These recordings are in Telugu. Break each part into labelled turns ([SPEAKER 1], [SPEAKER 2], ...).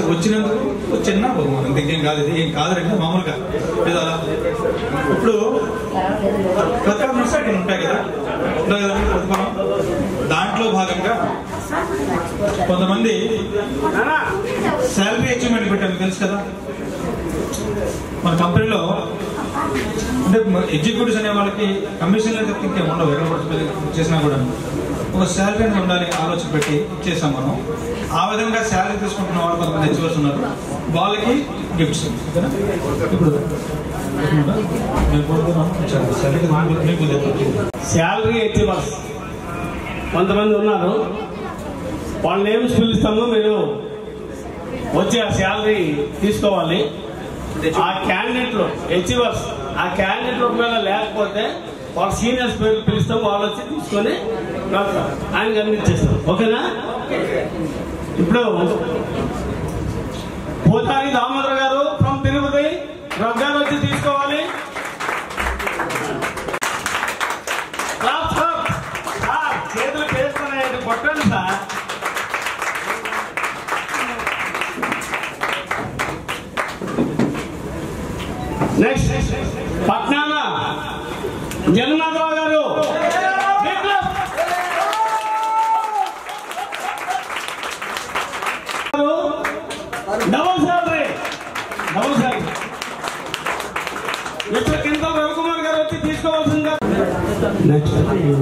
[SPEAKER 1] వచ్చినందుకు ఒక చిన్న బహుమానం ఇంకేం కాదు ఇది ఏం కాదురండి మామూలుగా ఏదో అలా ఇప్పుడు ప్రతిఫలం ఇక్కడ ఉంటాయి కదా ఉంటాయి కదా ప్రతిఫలం దాంట్లో భాగంగా కొంతమంది శాలరీ అచీవ్మెంట్ పెట్టాము తెలుసు కదా మన కంపెనీలో అంటే ఎగ్జిక్యూటివ్స్ అనే వాళ్ళకి కమిషన్లు అయితే ఇంకేం ఉండవు ఎక్కడ పడితే చేసినా కూడా ఒక శాలరీ అనేది ఉండాలి ఆలోచన పెట్టి ఇచ్చేసాం మనం ఆ విధంగా శాలరీ తీసుకుంటున్న వాళ్ళు కొంతమంది హెచ్వర్స్ ఉన్నారు వాళ్ళకి గిఫ్ట్స్ ఓకేనా ఇప్పుడు నేను కోరుకున్నాను. చాలా శాలరీ మీకు మీకు
[SPEAKER 2] శాలరీ ఎక్టివర్స్ కొంతమంది ఉన్నారు వాళ్ళ నేమ్స్ పిలుస్తాము మీరు వచ్చి ఆ శాలరీ తీసుకోవాలి ఆ క్యాండిడేట్లు అచీవర్స్ ఆ క్యాండిడేట్ ఒకవేళ లేకపోతే వాళ్ళ సీనియర్స్ పేరు పిలుస్తాం వాళ్ళు వచ్చి తీసుకొని వెళ్తారు ఆయనకి అందించేస్తాం ఓకేనా ఇప్పుడు పోతాని దామోదర్ గారు ఫ్రమ్ తిరుపతి రఘు గారు వచ్చి తీసుకోవాలి క్లాప్ క్లాప్. సార్ చేతులు పేసుకున్నాయండి కొట్టండి sir next పట్నాన Jagannatharao garu Big clap. Double salary double salary mister కింద రవికుమార్ గారు వచ్చి తీసుకోవాల్సిందిగా నెక్స్ట్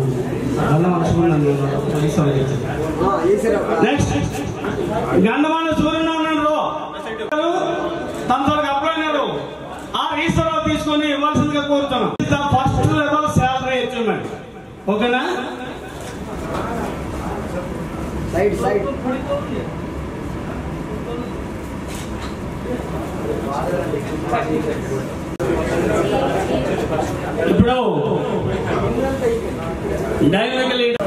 [SPEAKER 2] నెక్స్ట్ గంధమాన సూర్యనారాయణరావు తన తనకు అప్లై అయినాడు ఆ ఈశ్వరరావు తీసుకొని ఇవ్వాల్సిందిగా కోరుతున్నాం ఫస్ట్ లెవెల్ శాలరీ అచీవ్మెంట్ ఓకేనా
[SPEAKER 3] సైడ్ సైడ్
[SPEAKER 2] ఇప్పుడు డైనమిక్ లీడర్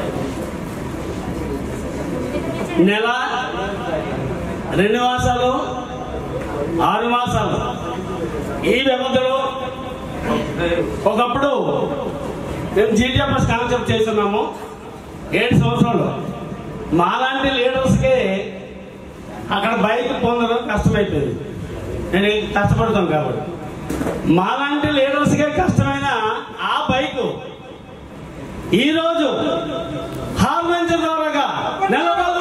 [SPEAKER 2] నెల రెండు మాసాలు ఆరు మాసాలు ఈ వ్యవధిలో ఒకప్పుడు మేము జీడిఎఫ్ఎస్ కాన్సెప్ట్ చేస్తున్నాము ఏడు సంవత్సరాలు మాలాంటి లీడర్స్కి అక్కడ బైక్ పొందడం కష్టమైపోయింది నేను కష్టపడతాను కాబట్టి మాలాంటి లీడర్స్కే కష్టమైన ఆ బైక్ ఈరోజు హార్వెంచర్ ద్వారాగా నెల రోజుల